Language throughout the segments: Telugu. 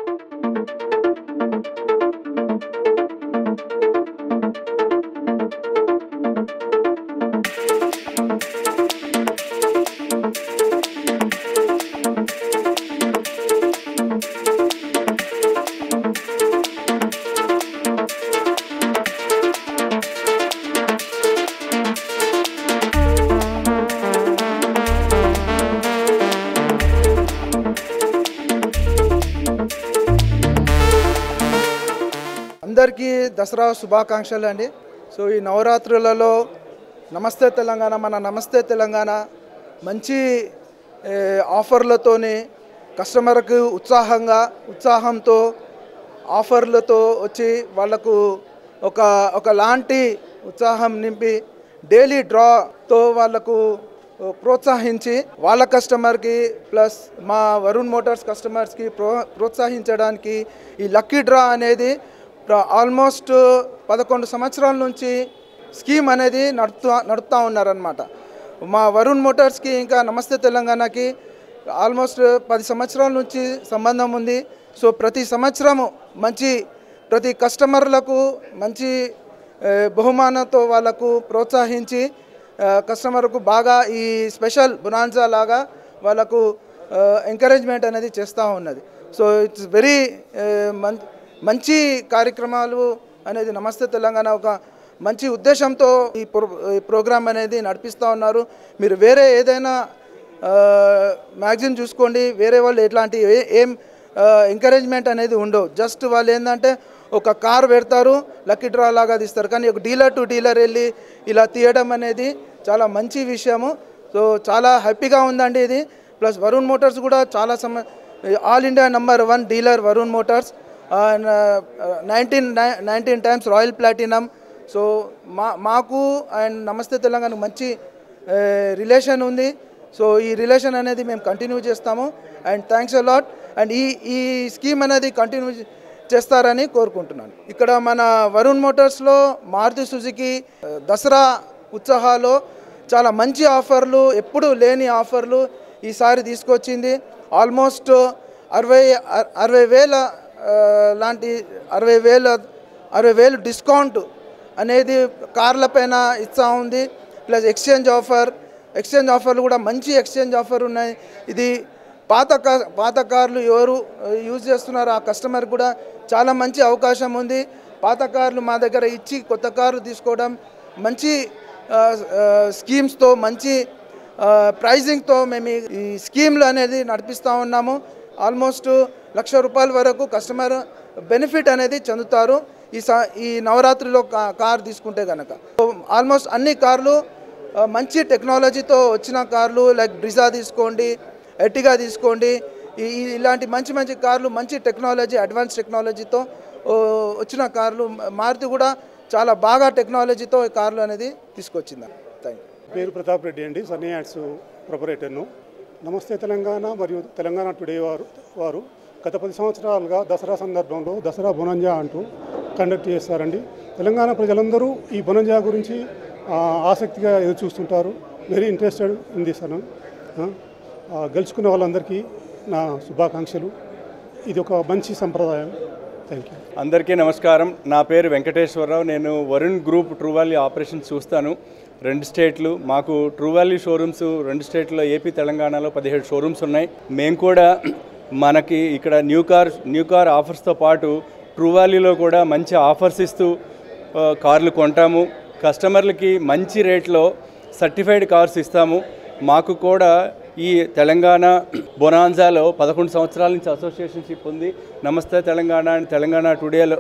అందరికీ దసరా శుభాకాంక్షలు అండి సో ఈ నవరాత్రులలో నమస్తే తెలంగాణ మన నమస్తే తెలంగాణ మంచి ఏ, ఆఫర్లతోని కస్టమర్కి ఉత్సాహంగా ఉత్సాహంతో ఆఫర్లతో వచ్చి వాళ్ళకు ఒక ఒకలాంటి ఉత్సాహం నింపి డైలీ డ్రాతో వాళ్ళకు ప్రోత్సహించి వాళ్ళ కస్టమర్కి ప్లస్ మా వరుణ్ మోటార్స్ కస్టమర్స్కి ప్రో ప్రోత్సహించడానికి ఈ లక్కీ డ్రా అనేది ఆల్మోస్ట్ పదకొండు సంవత్సరాల నుంచి స్కీమ్ అనేది నడుపుతూ నడుపుతూ ఉన్నారనమాట మా వరుణ్ మోటార్స్కి ఇంకా నమస్తే తెలంగాణకి ఆల్మోస్ట్ పది సంవత్సరాల నుంచి సంబంధం ఉంది సో ప్రతి సంవత్సరము మంచి ప్రతి కస్టమర్లకు మంచి ఏ, బహుమానంతో వాళ్ళకు ప్రోత్సహించి ఆ, కస్టమర్కు బాగా ఈ స్పెషల్ బునాన్సా లాగా వాళ్ళకు ఎంకరేజ్మెంట్ అనేది చేస్తూ ఉన్నది సో ఇట్స్ వెరీ మంచి కార్యక్రమాలు అనేది నమస్తే తెలంగాణ ఒక మంచి ఉద్దేశంతో ఈ ప్రో ఈ ప్రోగ్రామ్ అనేది నడిపిస్తూ ఉన్నారు మీరు వేరే ఏదైనా మ్యాగజిన్ చూసుకోండి వేరే వాళ్ళు ఎట్లాంటి ఏ- ఏం ఎంకరేజ్మెంట్ అనేది ఉండవు జస్ట్ వాళ్ళు ఏంటంటే ఒక కార్ పెడతారు లక్కీ డ్రా లాగా తీస్తారు కానీ ఒక డీలర్ టు డీలర్ వెళ్ళి ఇలా తీయడం అనేది చాలా మంచి విషయము సో చాలా హ్యాపీగా ఉందండి ఇది ప్లస్ వరుణ్ మోటార్స్ కూడా చాలా సమ all India number one dealer Varun motors nineteen nineteen times royal platinum so మా మాకు అండ్ నమస్తే తెలంగాణ మంచి రిలేషన్ ఉంది సో ఈ రిలేషన్ అనేది మేము కంటిన్యూ చేస్తాము అండ్ థ్యాంక్స్ అలాట్ అండ్ ఈ ఈ స్కీమ్ అనేది కంటిన్యూ చేస్తారని కోరుకుంటున్నాను ఇక్కడ మన వరుణ్ మోటార్స్లో మారుతి సుజుకి ఆ, దసరా ఉత్సాహాలు చాలా మంచి ఆఫర్లు ఎప్పుడు లేని ఆఫర్లు ఈసారి తీసుకొచ్చింది ఆల్మోస్ట్ అరవై అర- అరవై వేల ఆ, లాంటి అరవై వేల అరవై వేలు డిస్కౌంట్ అనేది కార్ల పైన ఇస్తూ ఉంది ప్లస్ ఎక్స్చేంజ్ ఆఫర్ ఎక్స్చేంజ్ ఆఫర్లు కూడా మంచి ఎక్స్చేంజ్ ఆఫర్ ఉన్నాయి ఇది పాత కా పాత కార్లు ఎవరు ఆ, యూజ్ చేస్తున్నారో ఆ కస్టమర్ కూడా చాలా మంచి అవకాశం ఉంది పాత కార్లు మా దగ్గర ఇచ్చి కొత్త కార్లు తీసుకోవడం మంచి ఆ, ఆ, స్కీమ్స్తో మంచి ఆ, ప్రైజింగ్తో మేము ఈ- ఈ స్కీమ్లు అనేది నడిపిస్తూ ఉన్నాము ఆల్మోస్ట్ లక్ష రూపాయల వరకు కస్టమర్ బెనిఫిట్ అనేది చెందుతారు ఈ స ఈ నవరాత్రిలో కా- కార్ తీసుకుంటే కనుక ఆల్మోస్ట్ అన్ని కార్లు ఆ, మంచి టెక్నాలజీతో వచ్చిన కార్లు లైక్ బ్రిజా తీసుకోండి ఎర్టిగా తీసుకోండి ఈ- ఈ- ఇలాంటి మంచి మంచి కార్లు మంచి టెక్నాలజీ అడ్వాన్స్ టెక్నాలజీతో ఓ, వచ్చిన కార్లు మారుతి కూడా చాలా బాగా టెక్నాలజీతో ఈ కార్లు అనేది తీసుకొచ్చింది థ్యాంక్ యూ పేరు ప్రతాప్ రెడ్డి అండి సన్నీ యాడ్స్ ప్రొపరేటర్ను నమస్తే తెలంగాణ మరియు తెలంగాణ టుడే వారు వారు గత పది సంవత్సరాలుగా దసరా సందర్భంలో దసరా బొనంజా అంటూ కండక్ట్ చేస్తారండి తెలంగాణ ప్రజలందరూ ఈ బొనంజా గురించి ఆ, ఆసక్తిగా ఎదురు చూస్తుంటారు వెరీ ఇంట్రెస్టెడ్ ఇన్ దిస్ అను గెలుచుకున్న వాళ్ళందరికీ నా శుభాకాంక్షలు ఇది ఒక మంచి సంప్రదాయం థ్యాంక్ యూ అందరికీ నమస్కారం నా పేరు వెంకటేశ్వరరావు నేను Varun group true value operations చూస్తాను రెండు స్టేట్లు మాకు ట్రూ వాల్యూ షోరూమ్స్ రెండు స్టేట్లో ఏపీ తెలంగాణలో పదిహేడు షోరూమ్స్ ఉన్నాయి మేము కూడా మనకి ఇక్కడ న్యూ కార్ న్యూ కార్ ఆఫర్స్తో పాటు ట్రూ వాల్యూలో కూడా మంచి ఆఫర్స్ ఇస్తూ ఆ, కార్లు కొంటాము కస్టమర్లకి మంచి రేట్లో సర్టిఫైడ్ కార్స్ ఇస్తాము మాకు కూడా ఈ తెలంగాణ బొనాన్జాలో పదకొండు సంవత్సరాల నుంచి అసోసియేషన్షిప్ ఉంది నమస్తే తెలంగాణ అండ్ తెలంగాణ టుడేలో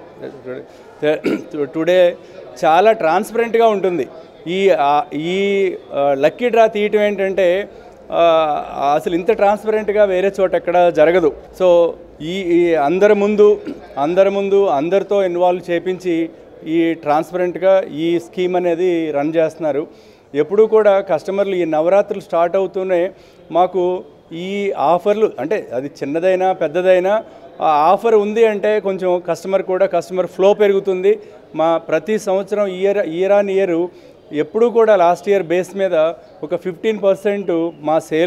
టుడే చాలా ట్రాన్స్పరెంట్గా ఉంటుంది ఈ ఆ- ఈ ఆ, లక్కీ డ్రా తీయటం ఏంటంటే ఆ, అసలు ఇంత ట్రాన్స్పరెంట్గా వేరే చోట ఎక్కడ జరగదు సో ఈ ఈ అందరి ముందు అందరి ముందు అందరితో ఇన్వాల్వ్ చేపించి ఈ ట్రాన్స్పరెంట్గా ఈ స్కీమ్ అనేది రన్ చేస్తున్నారు ఎప్పుడూ కూడా కస్టమర్లు ఈ నవరాత్రులు స్టార్ట్ అవుతూనే మాకు ఈ ఆఫర్లు అంటే అది చిన్నదైనా పెద్దదైనా ఆ ఆఫర్ ఉంది అంటే కొంచెం కస్టమర్ కూడా కస్టమర్ ఫ్లో పెరుగుతుంది మా ప్రతి సంవత్సరం ఇయర్ ఇయర్ ఆన్ ఇయర్ ఎప్పుడూ కూడా లాస్ట్ ఇయర్ బేస్ మీద ఒక ఫిఫ్టీన్ పర్సెంట్ మా సేలు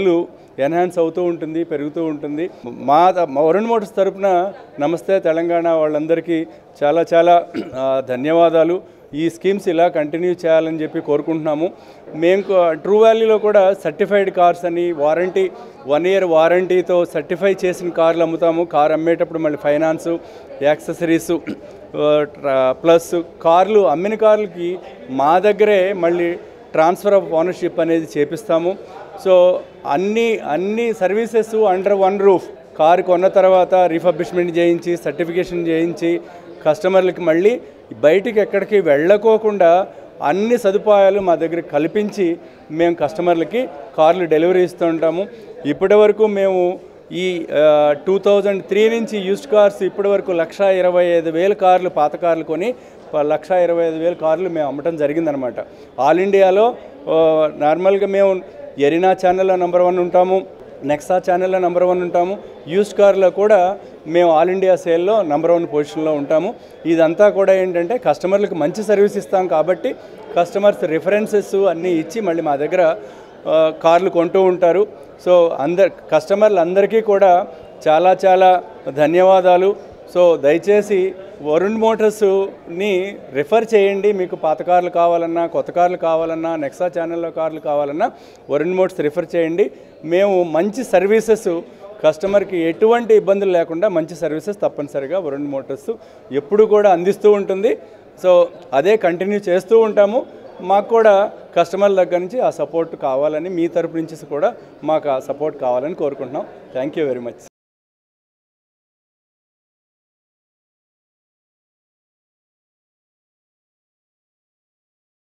ఎన్హాన్స్ అవుతూ ఉంటుంది పెరుగుతూ ఉంటుంది మా మా వరుణ్ మోటార్స్ తరపున నమస్తే తెలంగాణ వాళ్ళందరికీ చాలా చాలా ఆ, ధన్యవాదాలు ఈ స్కీమ్స్ ఇలా కంటిన్యూ చేయాలని చెప్పి కోరుకుంటున్నాము మేము కూ- ట్రూ వాల్యూలో కూడా సర్టిఫైడ్ కార్స్ అని వారంటీ వన్ ఇయర్ వారంటీతో సర్టిఫై చేసిన కార్లు అమ్ముతాము కార్ అమ్మేటప్పుడు మళ్ళీ ఫైనాన్సు యాక్సెసరీసు ప్లస్ కార్లు అమ్మిన కార్లకి మా దగ్గరే మళ్ళీ ట్రాన్స్ఫర్ ఆఫ్ ఓనర్షిప్ అనేది చేపిస్తాము సో అన్ని అన్ని services under one roof car కొన్న తర్వాత రీఫర్బిష్మెంట్ చేయించి సర్టిఫికేషన్ చేయించి కస్టమర్లకి మళ్ళీ బయటికి ఎక్కడికి వెళ్ళకోకుండా అన్ని సదుపాయాలు మా దగ్గర కల్పించి మేము కస్టమర్లకి కార్లు డెలివరీ ఇస్తూ ఉంటాము ఇప్పటి వరకు మేము ఈ టూ థౌజండ్ త్రీ నుంచి యూస్డ్ కార్స్ ఇప్పటి వరకు లక్ష ఇరవై ఐదు వేల కార్లు పాత కార్లు కొని ప- లక్ష ఇరవై ఐదు వేల కార్లు మేము అమ్మటం జరిగిందనమాట ఆల్ ఇండియాలో ఆ, నార్మల్గా మేము ఎరినా ఛానల్లో నెంబర్ వన్ ఉంటాము నెక్సా ఛానల్లో నెంబర్ వన్ ఉంటాము యూస్డ్ కార్లో కూడా మేము ఆల్ ఇండియా సేల్లో నెంబర్ వన్ పొజిషన్లో ఉంటాము ఇదంతా కూడా ఏంటంటే కస్టమర్లకు మంచి సర్వీస్ ఇస్తాం కాబట్టి కస్టమర్స్ రిఫరెన్సెస్ అన్నీ ఇచ్చి మళ్ళీ మా దగ్గర ఆ, కార్లు కొంటూ ఉంటారు సో అందరు కస్టమర్లు అందరికీ కూడా చాలా చాలా ధన్యవాదాలు సో దయచేసి వరుణ్ మోటార్స్ని రిఫర్ చేయండి మీకు పాత కార్లు కావాలన్నా కొత్త కార్లు కావాలన్నా నెక్సా ఛానల్లో కార్లు కావాలన్నా వరుణ్ మోటార్స్ రిఫర్ చేయండి మేము మంచి సర్వీసెస్ కస్టమర్కి ఎటువంటి ఇబ్బందులు లేకుండా మంచి సర్వీసెస్ తప్పనిసరిగా వరుణ్ మోటార్స్ ఎప్పుడు కూడా అందిస్తూ ఉంటుంది సో అదే కంటిన్యూ చేస్తూ ఉంటాము మాకు కూడా కస్టమర్ల దగ్గర నుంచి ఆ సపోర్ట్ కావాలని మీ తరపు నుంచి కూడా మాకు ఆ సపోర్ట్ కావాలని కోరుకుంటున్నాం థ్యాంక్ యూ వెరీ మచ్